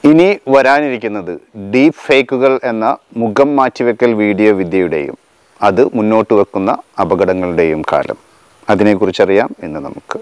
ഇനി വരാനിരിക്കുന്നത് ഡീപ് ഫേക്കുകൾ എന്ന മുഖം മാറ്റിവെക്കൽ വീഡിയോ വിദ്യയുടെയും അത് മുന്നോട്ട് വെക്കുന്ന അപകടങ്ങളുടെയും കാലം അതിനെക്കുറിച്ചറിയാം ഇന്ന് നമുക്ക്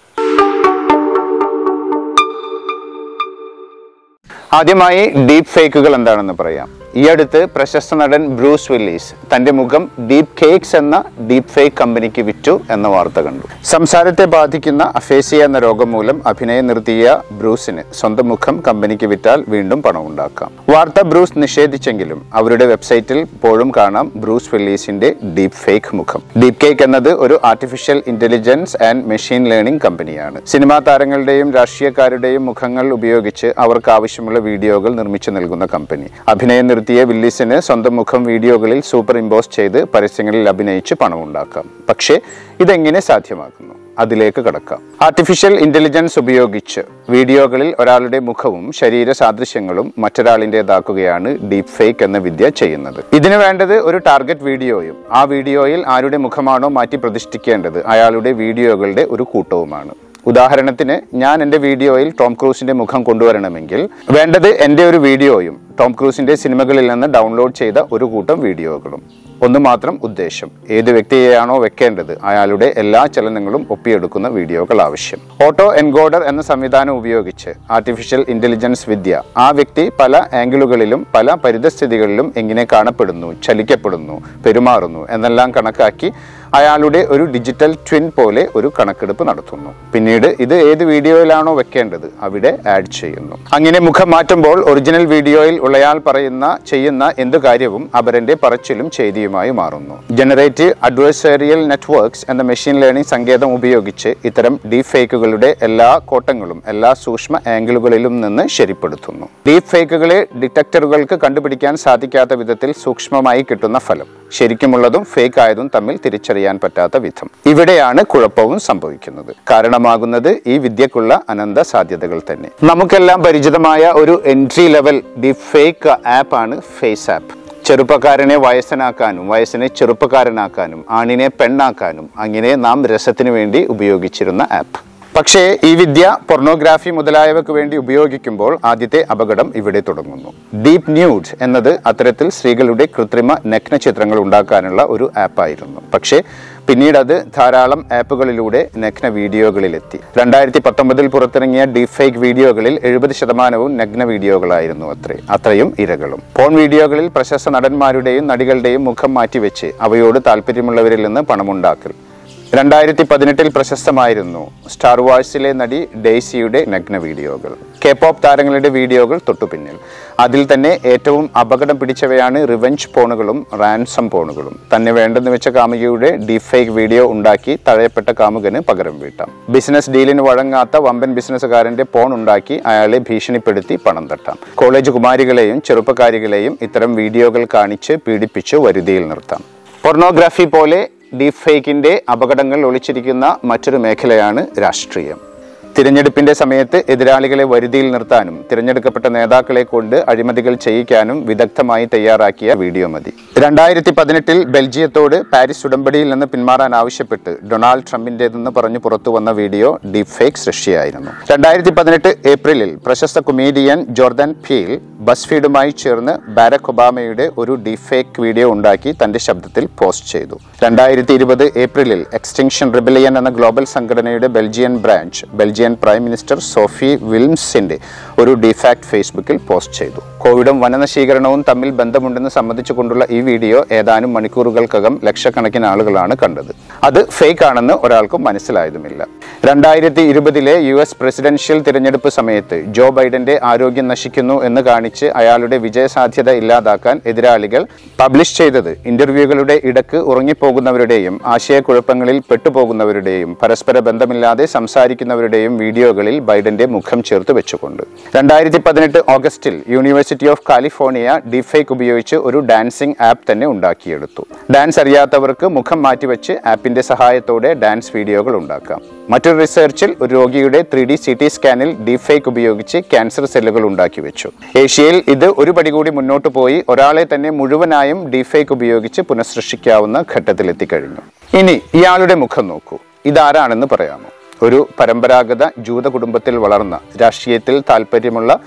ആദ്യമായി ഡീപ് ഫേക്കുകൾ എന്താണെന്ന് പറയാം ഈ അടുത്ത് പ്രശസ്ത നടൻ ബ്രൂസ് വില്ലീസ് തന്റെ മുഖം ഡീപ് കേക്സ് എന്ന ഡീപ് ഫേക്ക് കമ്പനിക്ക് വിറ്റു എന്ന വാർത്ത കണ്ടു സംസാരത്തെ ബാധിക്കുന്ന അഫേസിയ എന്ന രോഗം മൂലം അഭിനയം നിർത്തിയ ബ്രൂസിന് സ്വന്തം മുഖം കമ്പനിക്ക് വിറ്റാൽ വീണ്ടും പണം ഉണ്ടാക്കാം വാർത്ത ബ്രൂസ് നിഷേധിച്ചെങ്കിലും അവരുടെ വെബ്സൈറ്റിൽ ഇപ്പോഴും കാണാം ബ്രൂസ് വില്ലീസിന്റെ ഡീപ് ഫേക്ക് മുഖം ഡീപ് കേക്ക് എന്നത് ഒരു artificial intelligence and machine learning കമ്പനിയാണ് സിനിമാ താരങ്ങളുടെയും രാഷ്ട്രീയക്കാരുടെയും മുഖങ്ങൾ ഉപയോഗിച്ച് അവർക്ക് ആവശ്യമുള്ള വീഡിയോകൾ നിർമ്മിച്ചു നൽകുന്ന കമ്പനി അഭിനയം നിർത്തിയ വില്ലീസിന് സ്വന്തം മുഖം വീഡിയോകളിൽ സൂപ്പർ ഇമ്പോസ് ചെയ്ത് പരസ്യങ്ങളിൽ അഭിനയിച്ച് പണമുണ്ടാക്കാം പക്ഷേ ഇതെങ്ങനെ സാധ്യമാക്കുന്നു അതിലേക്ക് കടക്കാം ആർട്ടിഫിഷ്യൽ ഇന്റലിജൻസ് ഉപയോഗിച്ച് വീഡിയോകളിൽ ഒരാളുടെ മുഖവും ശരീര സാദൃശ്യങ്ങളും മറ്റൊരാളിൻ്റെതാക്കുകയാണ് ഡീപ് ഫേക്ക് എന്ന വിദ്യ ചെയ്യുന്നത് ഇതിനു വേണ്ടത് ഒരു ടാർഗറ്റ് വീഡിയോയും ആ വീഡിയോയിൽ ആരുടെ മുഖമാണോ മാറ്റി പ്രതിഷ്ഠിക്കേണ്ടത് അയാളുടെ വീഡിയോകളുടെ ഒരു കൂട്ടവുമാണ് ഉദാഹരണത്തിന് ഞാൻ എൻ്റെ വീഡിയോയിൽ ടോം ക്രൂസിന്റെ മുഖം കൊണ്ടുവരണമെങ്കിൽ വേണ്ടത് എൻ്റെ ഒരു വീഡിയോയും ടോം ക്രൂസിന്റെ സിനിമകളിൽ നിന്ന് ഡൗൺലോഡ് ചെയ്ത ഒരു കൂട്ടം വീഡിയോകളും ഒന്ന് മാത്രം ഉദ്ദേശം ഏത് വ്യക്തിയെയാണോ വെക്കേണ്ടത് അയാളുടെ എല്ലാ ചലനങ്ങളും ഒപ്പിയെടുക്കുന്ന വീഡിയോകൾ ആവശ്യം ഓട്ടോ എൻകോഡർ എന്ന സംവിധാനം ഉപയോഗിച്ച് ആർട്ടിഫിഷ്യൽ ഇന്റലിജൻസ് വിദ്യ ആ വ്യക്തി പല ആംഗിളുകളിലും പല പരിതസ്ഥിതികളിലും എങ്ങനെ കാണപ്പെടുന്നു ചലിക്കപ്പെടുന്നു പെരുമാറുന്നു എന്നെല്ലാം കണക്കാക്കി അയാളുടെ ഒരു ഡിജിറ്റൽ ട്വിൻ പോലെ ഒരു കണക്കെടുപ്പ് നടത്തുന്നു പിന്നീട് ഇത് ഏത് വീഡിയോയിലാണോ വെക്കേണ്ടത് അവിടെ ആഡ് ചെയ്യുന്നു അങ്ങനെ മുഖം മാറ്റുമ്പോൾ ഒറിജിനൽ വീഡിയോയിൽ ഉള്ളയാൾ പറയുന്ന ചെയ്യുന്ന എന്തു കാര്യവും അപരന്റെ പറച്ചിലും ചെയ്തിയുമായി മാറുന്നു ജനറേറ്റീവ് അഡ്വേഴ്സറിയൽ നെറ്റ്വർക്ക്സ് എന്ന മെഷീൻ ലേണിംഗ് സങ്കേതം ഉപയോഗിച്ച് ഇത്തരം ഡീപ് ഫേക്കുകളുടെ എല്ലാ കോട്ടങ്ങളും എല്ലാ സൂക്ഷ്മ ആംഗിളുകളിലും നിന്ന് ശരിപ്പെടുത്തുന്നു ഡീപ് ഫേക്കുകളെ ഡിറ്റക്ടറുകൾക്ക് കണ്ടുപിടിക്കാൻ സാധിക്കാത്ത വിധത്തിൽ സൂക്ഷ്മമായി കിട്ടുന്ന ഫലം ശരിക്കുമുള്ളതും ഫേക്ക് ആയതും തമ്മിൽ തിരിച്ചറിയാൻ പറ്റാത്ത വിധം ഇവിടെയാണ് കുഴപ്പവും സംഭവിക്കുന്നത് കാരണമാകുന്നത് ഈ വിദ്യക്കുള്ള അനന്ത സാധ്യതകൾ തന്നെ നമുക്കെല്ലാം പരിചിതമായ ഒരു എൻട്രി ലെവൽ ഡീപ് ഫേക്ക് ആപ്പാണ് ഫേസ് ആപ്പ് ചെറുപ്പക്കാരനെ വയസ്സനാക്കാനും വയസ്സിനെ ചെറുപ്പക്കാരനാക്കാനും ആണിനെ പെണ്ണാക്കാനും അങ്ങനെ നാം രസത്തിനു വേണ്ടി ഉപയോഗിച്ചിരുന്ന ആപ്പ് പക്ഷേ ഈ വിദ്യ പൊർണോഗ്രാഫി മുതലായവയ്ക്ക് വേണ്ടി ഉപയോഗിക്കുമ്പോൾ ആദ്യത്തെ അപകടം ഇവിടെ തുടങ്ങുന്നു ഡീപ് ന്യൂഡ് എന്നത് അത്തരത്തിൽ സ്ത്രീകളുടെ കൃത്രിമ നഗ്ന ചിത്രങ്ങൾ ഉണ്ടാക്കാനുള്ള ഒരു ആപ്പായിരുന്നു പക്ഷേ പിന്നീട് അത് ധാരാളം ആപ്പുകളിലൂടെ നഗ്ന വീഡിയോകളിലെത്തി രണ്ടായിരത്തി പത്തൊമ്പതിൽ പുറത്തിറങ്ങിയ ഡീപ് ഫേക്ക് വീഡിയോകളിൽ എഴുപത് ശതമാനവും നഗ്ന വീഡിയോകളായിരുന്നു അത്രേ അത്രയും ഇരകളും പോൺ വീഡിയോകളിൽ പ്രശസ്ത നടന്മാരുടെയും നടികളുടെയും മുഖം മാറ്റിവെച്ച് അവയോട് താല്പര്യമുള്ളവരിൽ നിന്ന് പണമുണ്ടാക്കൽ രണ്ടായിരത്തി പതിനെട്ടിൽ പ്രശസ്തമായിരുന്നു സ്റ്റാർ വാഴ്സിലെ നടി ഡെയ്സിയുടെ നഗ്ന വീഡിയോകൾ കെ പോപ്പ് താരങ്ങളുടെ വീഡിയോകൾ തൊട്ടുപിന്നിൽ അതിൽ തന്നെ ഏറ്റവും അപകടം പിടിച്ചവയാണ് റിവെഞ്ച് പോണുകളും റാൻസം പോണുകളും തന്നെ വേണ്ടെന്ന് വെച്ച കാമുകിയുടെ ഡീപ് ഫേക്ക് വീഡിയോ ഉണ്ടാക്കി തഴയപ്പെട്ട കാമുകന് പകരം വീട്ടാം ബിസിനസ് ഡീലിന് വഴങ്ങാത്ത വമ്പൻ ബിസിനസ്സുകാരന്റെ പോൺ ഉണ്ടാക്കി അയാളെ ഭീഷണിപ്പെടുത്തി പണം തട്ടാം കോളേജ് കുമാരികളെയും ചെറുപ്പക്കാരികളെയും ഇത്തരം വീഡിയോകൾ കാണിച്ച് പീഡിപ്പിച്ച് വരുതിയിൽ നിർത്താം പൊർണോഗ്രാഫി പോലെ ഡീപ് ഫേക്കിന്റെ അപകടങ്ങൾ ഒളിച്ചിരിക്കുന്ന മറ്റൊരു മേഖലയാണ് രാഷ്ട്രീയം തിരഞ്ഞെടുപ്പിന്റെ സമയത്ത് എതിരാളികളെ വരുതിയിൽ നിർത്താനും തിരഞ്ഞെടുക്കപ്പെട്ട നേതാക്കളെ കൊണ്ട് അഴിമതികൾ ചെയ്യിക്കാനും വിദഗ്ധമായി തയ്യാറാക്കിയ വീഡിയോ മതി രണ്ടായിരത്തി പതിനെട്ടിൽ ബെൽജിയത്തോട് പാരീസ് ഉടമ്പടിയിൽ നിന്ന് പിന്മാറാൻ ആവശ്യപ്പെട്ട് ഡൊണാൾഡ് ട്രംപിന്റേതെന്ന് പറഞ്ഞു പുറത്തു വന്ന വീഡിയോ ഡീപ് ഫേക്ക് സൃഷ്ടിയായിരുന്നു രണ്ടായിരത്തി പതിനെട്ട് ഏപ്രിലിൽ പ്രശസ്ത കൊമീഡിയൻ ജോർദൻ ഫീൽ ബസ്ഫീഡുമായി ചേർന്ന് ബാരക് ഒബാമയുടെ ഒരു ഡീപ് ഫേക്ക് വീഡിയോ ഉണ്ടാക്കി തന്റെ ശബ്ദത്തിൽ പോസ്റ്റ് ചെയ്തു രണ്ടായിരത്തി ഇരുപത് ഏപ്രിലിൽ എക്സ്റ്റിങ്ഷൻ റിബലിയൻ എന്ന ഗ്ലോബൽ സംഘടനയുടെ Belgian branch Belgian prime minister Sophie വിൽംസിന്റെ ഒരു ഡിഫാക്ട് ഫേസ്ബുക്കിൽ പോസ്റ്റ് ചെയ്തു കോവിഡും വനനശീകരണവും തമ്മിൽ ബന്ധമുണ്ടെന്ന് സമ്മതിച്ചുകൊണ്ടുള്ള ഈ വീഡിയോ ഏതാനും മണിക്കൂറുകൾക്കകം ലക്ഷക്കണക്കിന് ആളുകളാണ് കണ്ടത് അത് ഫേക്ക് ആണെന്ന് ഒരാൾക്കും മനസ്സിലായതുമില്ല രണ്ടായിരത്തി ഇരുപതിലെ യു എസ് പ്രസിഡൻഷ്യൽ തിരഞ്ഞെടുപ്പ് സമയത്ത് ജോ ബൈഡന്റെ ആരോഗ്യം നശിക്കുന്നു എന്ന് കാണിച്ച് അയാളുടെ വിജയസാധ്യത ഇല്ലാതാക്കാൻ എതിരാളികൾ പബ്ലിഷ് ചെയ്തത് ഇന്റർവ്യൂകളുടെ ഇടക്ക് ഉറങ്ങിപ്പോകുന്നവരുടെയും ആശയക്കുഴപ്പങ്ങളിൽ പെട്ടുപോകുന്നവരുടെയും പരസ്പര ബന്ധമില്ലാതെ സംസാരിക്കുന്നവരുടെയും വീഡിയോകളിൽ ബൈഡന്റെ മുഖം ചേർത്ത് വെച്ചുകൊണ്ട് രണ്ടായിരത്തി പതിനെട്ട് ഓഗസ്റ്റിൽ യൂണിവേഴ്സിറ്റി ഓഫ് കാലിഫോർണിയ ഡിഫേക്ക് ഉപയോഗിച്ച് ഒരു ഡാൻസിംഗ് ആപ്പ് തന്നെ ഉണ്ടാക്കിയെടുത്തു ഡാൻസ് അറിയാത്തവർക്ക് മുഖം മാറ്റിവെച്ച് ആപ്പിന്റെ സഹായത്തോടെ ഡാൻസ് വീഡിയോകൾ ഉണ്ടാക്കാം മറ്റൊരു റിസർച്ചിൽ ഒരു രോഗിയുടെ ത്രീ ഡി സി ടി സ്കാനിൽ ഡീഫേക്ക് ഉപയോഗിച്ച് ക്യാൻസർ സെല്ലുകൾ ഉണ്ടാക്കി വെച്ചു ഏഷ്യയിൽ ഇത് ഒരു പടി കൂടി മുന്നോട്ട് പോയി ഒരാളെ തന്നെ മുഴുവനായും ഡീഫേക്ക് ഉപയോഗിച്ച് പുനഃസൃഷ്ടിക്കാവുന്ന ഘട്ടത്തിലെത്തിക്കഴിഞ്ഞു ഇനി ഇയാളുടെ മുഖം നോക്കൂ ഇതാരാണെന്ന് പറയാമോ ഒരു പരമ്പരാഗത ജൂത കുടുംബത്തിൽ വളർന്ന രാഷ്ട്രീയത്തിൽ താല്പര്യമുള്ള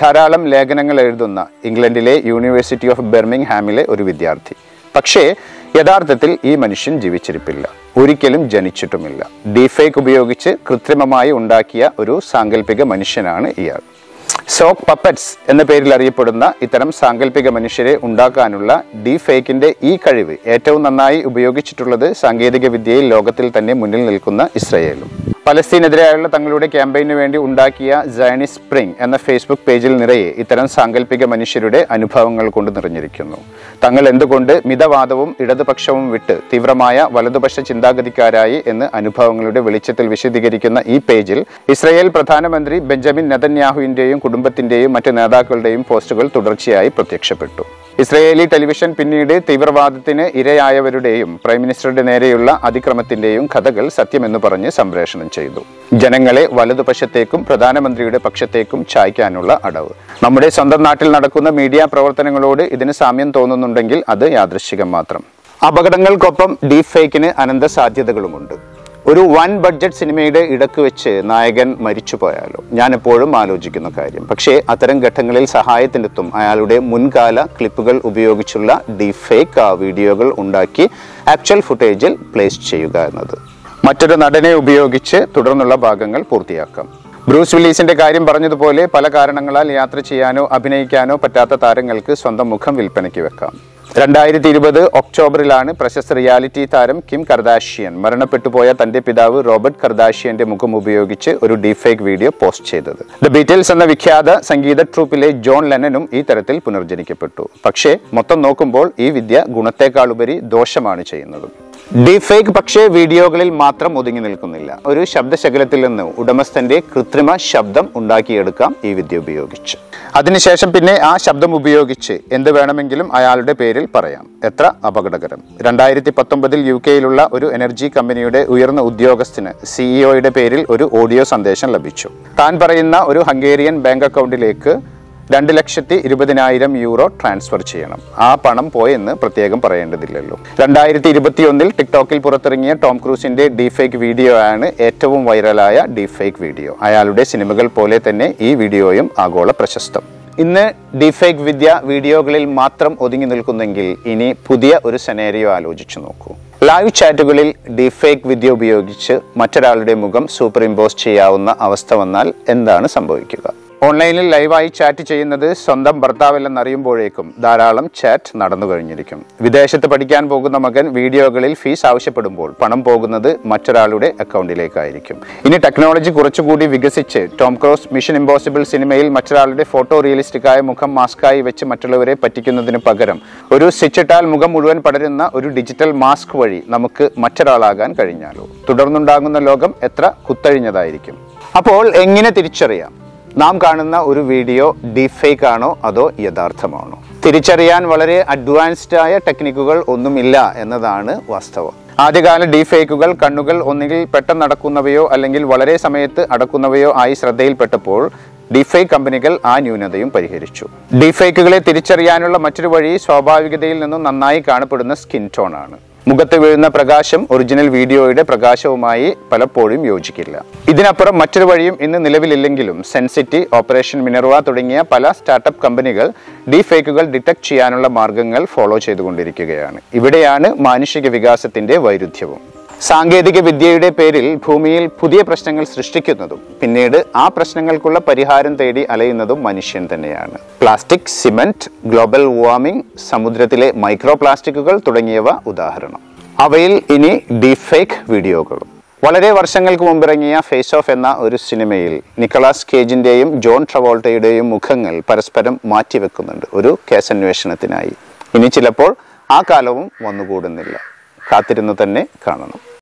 ധാരാളം ലേഖനങ്ങൾ എഴുതുന്ന ഇംഗ്ലണ്ടിലെ യൂണിവേഴ്സിറ്റി ഓഫ് ബെർമിംഗ്ഹാമിലെ ഒരു വിദ്യാർത്ഥി പക്ഷേ യഥാർത്ഥത്തിൽ ഈ മനുഷ്യൻ ജീവിച്ചിരിപ്പില്ല ഒരിക്കലും ജനിച്ചിട്ടുമില്ല ഡീഫേക്ക് ഉപയോഗിച്ച് കൃത്രിമമായി ഉണ്ടാക്കിയ ഒരു സാങ്കല്പിക മനുഷ്യനാണ് ഇയാൾ സോക്ക് പപ്പറ്റ്സ് എന്ന പേരിൽ അറിയപ്പെടുന്ന ഇത്തരം സാങ്കല്പിക മനുഷ്യരെ ഉണ്ടാക്കാനുള്ള ഡീ ഫേക്കിന്റെ ഈ കഴിവ് ഏറ്റവും നന്നായി ഉപയോഗിച്ചിട്ടുള്ളത് സാങ്കേതിക വിദ്യയിൽ ലോകത്തിൽ തന്നെ മുന്നിൽ നിൽക്കുന്ന ഇസ്രയേലും പലസ്തീനെതിരായുള്ള തങ്ങളുടെ ക്യാമ്പയിനു വേണ്ടി ഉണ്ടാക്കിയ സയനി സ്പ്രിംഗ് എന്ന ഫേസ്ബുക്ക് പേജിൽ നിറയെ ഇത്തരം സാങ്കല്പിക മനുഷ്യരുടെ അനുഭവങ്ങൾ കൊണ്ട് നിറഞ്ഞിരിക്കുന്നു തങ്ങൾ എന്തുകൊണ്ട് മിതവാദവും ഇടതുപക്ഷവും വിട്ട് തീവ്രമായ വലതുപക്ഷ ചിന്താഗതിക്കാരായി എന്ന് അനുഭവങ്ങളുടെ വെളിച്ചത്തിൽ വിശദീകരിക്കുന്ന ഈ പേജിൽ ഇസ്രയേൽ പ്രധാനമന്ത്രി ബെഞ്ചമിൻ നെതന്യാഹുവിന്റെയും കുടുംബത്തിന്റെയും മറ്റ് നേതാക്കളുടെയും പോസ്റ്റുകൾ തുടർച്ചയായി പ്രത്യക്ഷപ്പെട്ടു ഇസ്രയേലി ടെലിവിഷൻ പിന്നീട് തീവ്രവാദത്തിന് ഇരയായവരുടെയും പ്രൈം മിനിസ്റ്ററുടെ നേരെയുള്ള അതിക്രമത്തിന്റെയും കഥകൾ സത്യമെന്ന് പറഞ്ഞ് സംപ്രേഷണം ചെയ്തു ജനങ്ങളെ വലതുപക്ഷത്തേക്കും പ്രധാനമന്ത്രിയുടെ പക്ഷത്തേക്കും ചായ്ക്കാനുള്ള അടവ് നമ്മുടെ സ്വന്തം നാട്ടിൽ നടക്കുന്ന മീഡിയ പ്രവർത്തനങ്ങളോട് ഇതിന് സാമ്യം തോന്നുന്നുണ്ടെങ്കിൽ അത് യാദൃശ്ചികം മാത്രം അപകടങ്ങൾക്കൊപ്പം ഡീപ് ഫേക്കിന് അനന്ത സാധ്യതകളുമുണ്ട് ഒരു വൻ ബഡ്ജറ്റ് സിനിമയുടെ ഇടക്ക് വെച്ച് നായകൻ മരിച്ചു പോയാലോ ഞാൻ എപ്പോഴും ആലോചിക്കുന്ന കാര്യം പക്ഷേ അത്തരം ഘട്ടങ്ങളിൽ സഹായത്തിനെത്തും അയാളുടെ മുൻകാല ക്ലിപ്പുകൾ ഉപയോഗിച്ചുള്ള ഡീഫേക്ക് വീഡിയോകൾ ഉണ്ടാക്കി ആക്ച്വൽ ഫുട്ടേജിൽ പ്ലേസ് ചെയ്യുക എന്നത് മറ്റൊരു നടനെ ഉപയോഗിച്ച് തുടർന്നുള്ള ഭാഗങ്ങൾ പൂർത്തിയാക്കാം ബ്രൂസ് വില്ലീസിന്റെ കാര്യം പറഞ്ഞതുപോലെ പല കാരണങ്ങളാൽ യാത്ര ചെയ്യാനോ അഭിനയിക്കാനോ പറ്റാത്ത താരങ്ങൾക്ക് സ്വന്തം മുഖം വിൽപ്പനയ്ക്ക് വെക്കാം രണ്ടായിരത്തി ഇരുപത് ഒക്ടോബറിലാണ് പ്രശസ്ത റിയാലിറ്റി താരം കിം കർദാഷ്യൻ മരണപ്പെട്ടുപോയ തന്റെ പിതാവ് റോബർട്ട് കർദാഷ്യന്റെ മുഖം ഉപയോഗിച്ച് ഒരു ഡീഫേക്ക് വീഡിയോ പോസ്റ്റ് ചെയ്തത് ദ ബീറ്റിൽസ് എന്ന വിഖ്യാത സംഗീത ട്രൂപ്പിലെ ജോൺ ലെനനും ഈ തരത്തിൽ പുനർജനിക്കപ്പെട്ടു പക്ഷേ മൊത്തം നോക്കുമ്പോൾ ഈ വിദ്യ ഗുണത്തേക്കാളുപരി ദോഷമാണ് ചെയ്യുന്നത് ഡീഫേക്ക് പക്ഷേ വീഡിയോകളിൽ മാത്രം ഒതുങ്ങി നിൽക്കുന്നില്ല ഒരു ശബ്ദശകലത്തിൽ നിന്ന് ഉടമസ്ഥന്റെ കൃത്രിമ ശബ്ദം ഉണ്ടാക്കിയെടുക്കാം ഈ വിദ്യ ഉപയോഗിച്ച് അതിനുശേഷം പിന്നെ ആ ശബ്ദം ഉപയോഗിച്ച് എന്ത് വേണമെങ്കിലും അയാളുടെ പേരിൽ പറയാം എത്ര അപകടകരം രണ്ടായിരത്തി പത്തൊമ്പതിൽ യു കെയിലുള്ള ഒരു എനർജി കമ്പനിയുടെ ഉയർന്ന ഉദ്യോഗസ്ഥന് സിഇഒയുടെ പേരിൽ ഒരു ഓഡിയോ സന്ദേശം ലഭിച്ചു താൻ പറയുന്ന ഒരു ഹംഗേറിയൻ ബാങ്ക് അക്കൗണ്ടിലേക്ക് രണ്ട് ലക്ഷത്തി ഇരുപതിനായിരം യൂറോ ട്രാൻസ്ഫർ ചെയ്യണം ആ പണം പോയെന്ന് പ്രത്യേകം പറയേണ്ടതില്ലല്ലോ രണ്ടായിരത്തി ഇരുപത്തിയൊന്നിൽ ടിക്ടോക്കിൽ പുറത്തിറങ്ങിയ ടോം ക്രൂസിന്റെ ഡീഫേക്ക് വീഡിയോ ആണ് ഏറ്റവും വൈറലായ ഡീഫേക്ക് വീഡിയോ അയാളുടെ സിനിമകൾ പോലെ തന്നെ ഈ വീഡിയോയും ആഗോള പ്രശസ്തം ഇന്ന് ഡീഫേക്ക് വിദ്യ വീഡിയോകളിൽ മാത്രം ഒതുങ്ങി നിൽക്കുന്നെങ്കിൽ ഇനി പുതിയ ഒരു സെനേറിയോ ആലോചിച്ചു നോക്കൂ ലൈവ് ചാറ്റുകളിൽ ഡീഫേക്ക് വിദ്യ ഉപയോഗിച്ച് മറ്റൊരാളുടെ മുഖം സൂപ്പർ ഇമ്പോസ് ചെയ്യാവുന്ന അവസ്ഥ വന്നാൽ എന്താണ് സംഭവിക്കുക ഓൺലൈനിൽ ലൈവായി ചാറ്റ് ചെയ്യുന്നത് സ്വന്തം ഭർത്താവല്ലെന്നറിയുമ്പോഴേക്കും ധാരാളം ചാറ്റ് നടന്നു കഴിഞ്ഞിരിക്കും വിദേശത്ത് പഠിക്കാൻ പോകുന്ന മകൻ വീഡിയോകളിൽ ഫീസ് ആവശ്യപ്പെടുമ്പോൾ പണം പോകുന്നത് മറ്റൊരാളുടെ അക്കൗണ്ടിലേക്കായിരിക്കും ഇനി ടെക്നോളജി കുറച്ചുകൂടി വികസിച്ച് ടോം ക്രോസ് മിഷൻ ഇമ്പോസിബിൾ സിനിമയിൽ മറ്റൊരാളുടെ ഫോട്ടോ റിയലിസ്റ്റിക്കായ മുഖം മാസ്കായി വെച്ച് മറ്റുള്ളവരെ പറ്റിക്കുന്നതിന് പകരം ഒരു സ്വിച്ചിട്ടാൽ മുഖം മുഴുവൻ പടരുന്ന ഒരു ഡിജിറ്റൽ മാസ്ക് വഴി നമുക്ക് മറ്റൊരാളാകാൻ കഴിഞ്ഞാലോ തുടർന്നുണ്ടാകുന്ന ലോകം എത്ര കുത്തഴിഞ്ഞതായിരിക്കും അപ്പോൾ എങ്ങനെ തിരിച്ചറിയാം നാം കാണുന്ന ഒരു വീഡിയോ ഡീഫേക്ക് ആണോ അതോ യഥാർത്ഥമാണോ തിരിച്ചറിയാൻ വളരെ അഡ്വാൻസ്ഡ് ആയ ടെക്നിക്കുകൾ ഒന്നുമില്ല എന്നതാണ് വാസ്തവം ആദ്യകാല ഡീഫേക്കുകൾ കണ്ണുകൾ ഒന്നുകിൽ പെട്ടെന്ന് നടക്കുന്നവയോ അല്ലെങ്കിൽ വളരെ സമയത്ത് അടക്കുന്നവയോ ആയി ശ്രദ്ധയിൽപ്പെട്ടപ്പോൾ ഡിഫേക്ക് കമ്പനികൾ ആ ന്യൂനതയും പരിഹരിച്ചു ഡിഫേക്കുകളെ തിരിച്ചറിയാനുള്ള മറ്റൊരു വഴി സ്വാഭാവികതയിൽ നിന്നും നന്നായി കാണപ്പെടുന്ന സ്കിൻ ടോൺ ആണ് മുഖത്ത് വീഴുന്ന പ്രകാശം ഒറിജിനൽ വീഡിയോയുടെ പ്രകാശവുമായി പലപ്പോഴും യോജിക്കില്ല ഇതിനപ്പുറം മറ്റൊരു വഴിയും ഇന്ന് നിലവിലില്ലെങ്കിലും സെൻസിറ്റി ഓപ്പറേഷൻ മിനർവ തുടങ്ങിയ പല സ്റ്റാർട്ടപ്പ് കമ്പനികൾ ഡീഫേക്കുകൾ ഡിറ്റക്ട് ചെയ്യാനുള്ള മാർഗങ്ങൾ ഫോളോ ചെയ്തുകൊണ്ടിരിക്കുകയാണ് ഇവിടെയാണ് മാനുഷിക വികാസത്തിന്റെ വൈരുദ്ധ്യവും സാങ്കേതിക വിദ്യയുടെ പേരിൽ ഭൂമിയിൽ പുതിയ പ്രശ്നങ്ങൾ സൃഷ്ടിക്കുന്നതും പിന്നീട് ആ പ്രശ്നങ്ങൾക്കുള്ള പരിഹാരം തേടി അലയുന്നതും മനുഷ്യൻ തന്നെയാണ് പ്ലാസ്റ്റിക് സിമന്റ് ഗ്ലോബൽ വാർമിംഗ് സമുദ്രത്തിലെ മൈക്രോ പ്ലാസ്റ്റിക്കുകൾ തുടങ്ങിയവ ഉദാഹരണം അവയിൽ ഇനി ഡീഫേക്ക് വീഡിയോകളും വളരെ വർഷങ്ങൾക്ക് മുമ്പിറങ്ങിയ ഫേസ് ഓഫ് എന്ന ഒരു സിനിമയിൽ നിക്കളാസ് കേജിന്റെയും ജോൺ ട്രവോൾട്ടയുടെയും മുഖങ്ങൾ പരസ്പരം മാറ്റിവെക്കുന്നുണ്ട് ഒരു കേസന്വേഷണത്തിനായി ഇനി ചിലപ്പോൾ ആ കാലവും വന്നുകൂടുന്നില്ല കാത്തിരുന്നു തന്നെ കാണണം